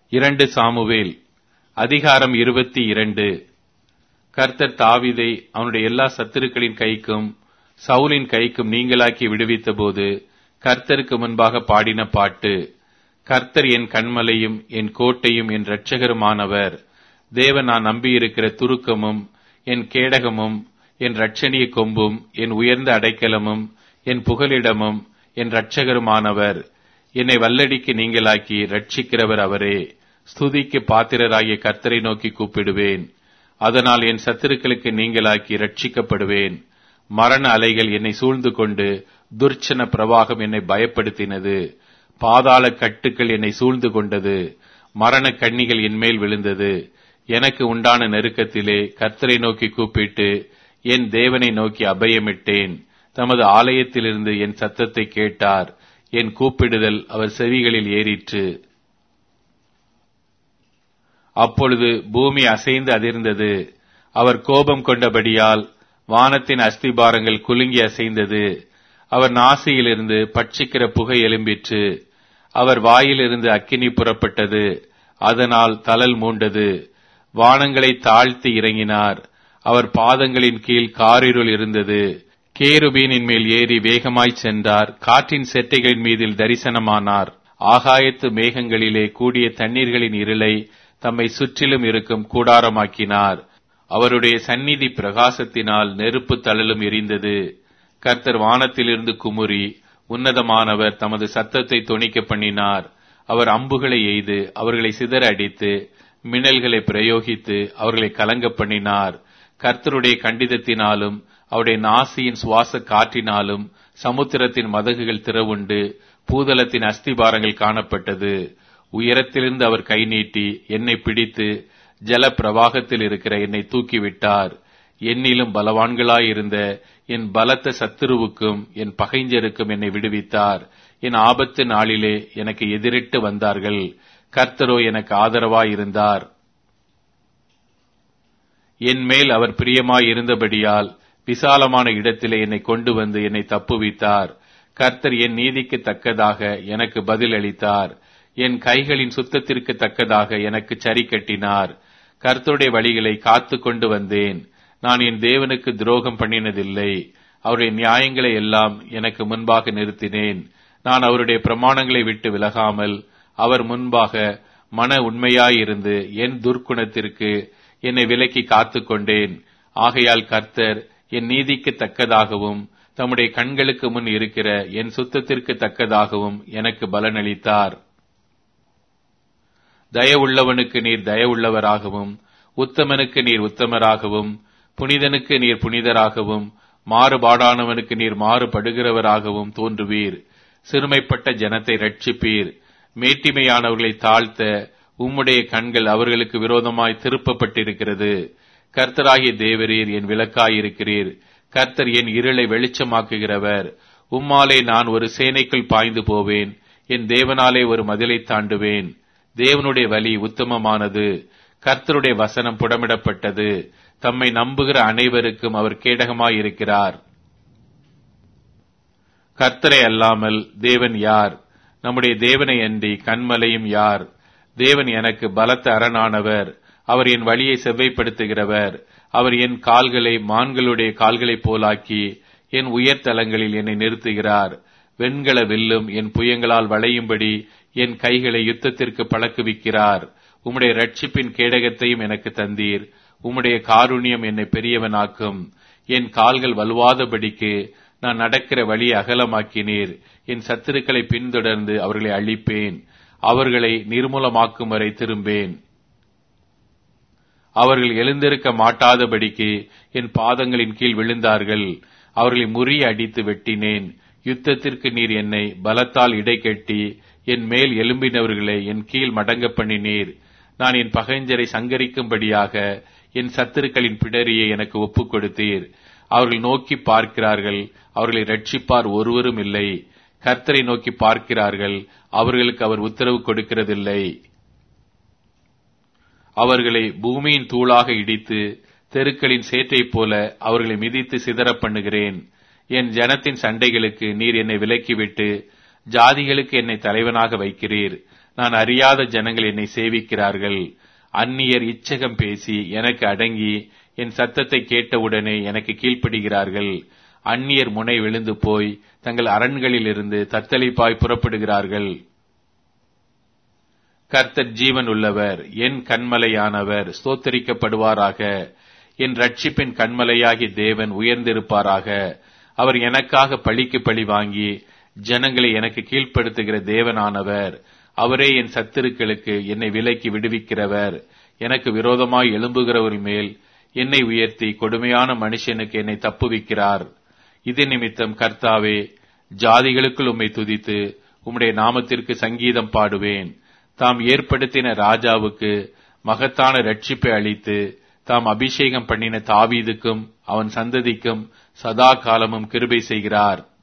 இரண்டு சாமுவேல் அதிகாரம் இருபத்தி இரண்டு கர்த்தர் தாவீதை அவனுடைய எல்லா சத்துருக்களின் கைக்கும் சவுலின் கைக்கும் நீங்களாக்கி விடுவித்தபோது கர்த்தருக்கு முன்பாக பாடின பாட்டு கர்த்தர் என் கண்மலையும் என் கோட்டையும் என் இரட்சகருமானவர் தேவன் நான் நம்பியிருக்கிற துருக்கமும் என் கேடகமும் என் இரட்சணிய கொம்பும் என் உயர்ந்த அடைக்கலமும் என் புகலிடமும் என் இரட்சகருமானவர் என்னை வல்லடிக்கு நீங்களாக்கி ரட்சிக்கிறவர் அவரே ஸ்துதிக்கு பாத்திரராகிய கர்த்தரை நோக்கி கூப்பிடுவேன் அதனால் என் சத்துருக்களுக்கு நீங்களாக்கி ரட்சிக்கப்படுவேன் மரண அலைகள் என்னை சூழ்ந்து கொண்டு துர்ச்சன பிரவாகம் என்னை பயப்படுத்தினது பாதாள கட்டுக்கள் என்னை சூழ்ந்து கொண்டது மரண கண்ணிகள் என்மேல் விழுந்தது எனக்கு உண்டான நெருக்கத்திலே கர்த்தரை நோக்கி கூப்பிட்டு என் தேவனை நோக்கி அபயமிட்டேன் தமது ஆலயத்திலிருந்து என் சத்தத்தை கேட்டார் என் கூப்பிடுதல் அவர் செவிகளில் ஏறிற்று அப்பொழுது பூமி அசைந்து அதிர்ந்தது அவர் கோபம் கொண்டபடியால் வானத்தின் அஸ்திபாரங்கள் குலுங்கி அசைந்தது அவர் நாசியிலிருந்து பட்சிக்கிற புகை எழும்பிற்று அவர் வாயிலிருந்து அக்கினி புறப்பட்டது அதனால் தளல் மூண்டது வானங்களை தாழ்த்தி இறங்கினார் அவர் பாதங்களின் கீழ் காரிருள் இருந்தது கேருபீனின் மேல் ஏறி வேகமாய் சென்றார் காற்றின் செட்டைகளின் மீதில் தரிசனமானார் ஆகாயத்து மேகங்களிலே கூடிய தண்ணீர்களின் இருளை தம்மை சுற்றிலும் இருக்கும் கூடாரமாக்கினார் அவருடைய சந்நிதி பிரகாசத்தினால் நெருப்பு தழலும் எரிந்தது கர்த்தர் வானத்திலிருந்து குமுறி உன்னதமானவர் தமது சத்தத்தை தொனிக்க பண்ணினார் அவர் அம்புகளை எய்து அவர்களை சிதற அடித்து மின்னல்களை பிரயோகித்து அவர்களை கலங்க பண்ணினார் கர்த்தருடைய கண்டிதத்தினாலும் அவருடைய நாசியின் சுவாச காற்றினாலும் சமுத்திரத்தின் மதகுகள் திறவுண்டு பூதலத்தின் அஸ்திபாரங்கள் காணப்பட்டது உயரத்திலிருந்து அவர் கை நீட்டி என்னை பிடித்து ஜல பிரவாகத்தில் இருக்கிற என்னை தூக்கிவிட்டார் என்னிலும் பலவான்களாயிருந்த என் பலத்த சத்துருவுக்கும் என் பகைஞருக்கும் என்னை விடுவித்தார் என் ஆபத்து நாளிலே எனக்கு எதிரிட்டு வந்தார்கள் கர்த்தரோ எனக்கு ஆதரவாயிருந்தார் என் மேல் அவர் பிரியமாயிருந்தபடியால் விசாலமான இடத்திலே என்னை கொண்டு வந்து என்னை தப்புவித்தார் கர்த்தர் என் நீதிக்கு தக்கதாக எனக்கு பதில் அளித்தார் என் கைகளின் சுத்தத்திற்கு தக்கதாக எனக்கு சரி கட்டினார் கர்த்தருடைய வழிகளை காத்து கொண்டு வந்தேன் நான் என் தேவனுக்கு துரோகம் பண்ணினதில்லை அவருடைய நியாயங்களை எல்லாம் எனக்கு முன்பாக நிறுத்தினேன் நான் அவருடைய பிரமாணங்களை விட்டு விலகாமல் அவர் முன்பாக மன உண்மையாயிருந்து என் துர்க்குணத்திற்கு என்னை விலக்கி காத்து கொண்டேன் ஆகையால் கர்த்தர் என் நீதிக்கு தக்கதாகவும் தம்முடைய கண்களுக்கு முன் இருக்கிற என் சுத்தத்திற்கு தக்கதாகவும் எனக்கு பலனளித்தார் தயவுள்ளவனுக்கு நீர் தயவுள்ளவராகவும் உத்தமனுக்கு நீர் உத்தமராகவும் புனிதனுக்கு நீர் புனிதராகவும் மாறுபாடானவனுக்கு நீர் மாறுபடுகிறவராகவும் தோன்றுவீர் சிறுமைப்பட்ட ஜனத்தை ரட்சிப்பீர் மேட்டிமையானவர்களை தாழ்த்த உம்முடைய கண்கள் அவர்களுக்கு விரோதமாய் திருப்பப்பட்டிருக்கிறது கர்த்தராகிய தேவரீர் என் விளக்காயிருக்கிறீர் கர்த்தர் என் இருளை வெளிச்சமாக்குகிறவர் உம்மாலே நான் ஒரு சேனைக்குள் பாய்ந்து போவேன் என் தேவனாலே ஒரு மதிலை தாண்டுவேன் தேவனுடைய வழி உத்தமமானது கர்த்தருடைய வசனம் புடமிடப்பட்டது தம்மை நம்புகிற அனைவருக்கும் அவர் கேடகமாயிருக்கிறார் கர்த்தரை அல்லாமல் தேவன் யார் நம்முடைய தேவனை அன்றி கண்மலையும் யார் தேவன் எனக்கு பலத்த அரணானவர் அவர் என் வழியை செவ்வைப்படுத்துகிறவர் அவர் என் கால்களை மான்களுடைய கால்களைப் போலாக்கி என் உயர்தலங்களில் என்னை நிறுத்துகிறார் வெண்கல வில்லும் என் புயங்களால் வளையும்படி என் கைகளை யுத்தத்திற்கு பழக்குவிக்கிறார் உம்முடைய ரட்சிப்பின் கேடகத்தையும் எனக்கு தந்தீர் உம்முடைய காருண்யம் என்னை பெரியவனாக்கும் என் கால்கள் வலுவாதபடிக்கு நான் நடக்கிற வழி அகலமாக்கினீர் என் சத்துருக்களை பின்தொடர்ந்து அவர்களை அழிப்பேன் அவர்களை நிர்மூலமாக்கும் வரை திரும்பேன் அவர்கள் எழுந்திருக்க மாட்டாதபடிக்கு என் பாதங்களின் கீழ் விழுந்தார்கள் அவர்களை முறிய அடித்து வெட்டினேன் யுத்தத்திற்கு நீர் என்னை பலத்தால் இடை கட்டி என் மேல் எலும்பினவர்களை என் கீழ் மடங்க பண்ணினீர் நான் என் பகைஞ்சரை சங்கரிக்கும்படியாக என் சத்துருக்களின் பிடரியை எனக்கு ஒப்புக் கொடுத்தீர் அவர்கள் நோக்கி பார்க்கிறார்கள் அவர்களை ரட்சிப்பார் ஒருவரும் இல்லை கர்த்தரை நோக்கி பார்க்கிறார்கள் அவர்களுக்கு அவர் உத்தரவு கொடுக்கிறதில்லை அவர்களை பூமியின் தூளாக இடித்து தெருக்களின் சேற்றைப் போல அவர்களை மிதித்து சிதற பண்ணுகிறேன் என் ஜனத்தின் சண்டைகளுக்கு நீர் என்னை விலக்கிவிட்டு ஜாதிகளுக்கு என்னை தலைவனாக வைக்கிறீர் நான் அறியாத ஜனங்கள் என்னை சேவிக்கிறார்கள் அந்நியர் இச்சகம் பேசி எனக்கு அடங்கி என் சத்தத்தை கேட்டவுடனே எனக்கு கீழ்ப்படுகிறார்கள் அந்நியர் முனை விழுந்து போய் தங்கள் அரண்களிலிருந்து தத்தளிப்பாய் புறப்படுகிறார்கள் கர்த்தர் ஜீவன் உள்ளவர் என் கண்மலையானவர் ஸ்தோத்தரிக்கப்படுவாராக என் ரட்சிப்பின் கண்மலையாகி தேவன் உயர்ந்திருப்பாராக அவர் எனக்காக பழிக்கு பழி வாங்கி ஜனங்களை எனக்கு கீழ்ப்படுத்துகிற தேவனானவர் அவரே என் சத்துருக்களுக்கு என்னை விலைக்கு விடுவிக்கிறவர் எனக்கு விரோதமாய் எழும்புகிறவர் மேல் என்னை உயர்த்தி கொடுமையான மனுஷனுக்கு என்னை தப்புவிக்கிறார் இது நிமித்தம் கர்த்தாவே ஜாதிகளுக்குள் உம்மை துதித்து உம்முடைய நாமத்திற்கு சங்கீதம் பாடுவேன் தாம் ஏற்படுத்தின ராஜாவுக்கு மகத்தான ரட்சிப்பை அளித்து தாம் அபிஷேகம் பண்ணின தாவீதுக்கும் அவன் சந்ததிக்கும் சதா காலமும் கிருபை செய்கிறார்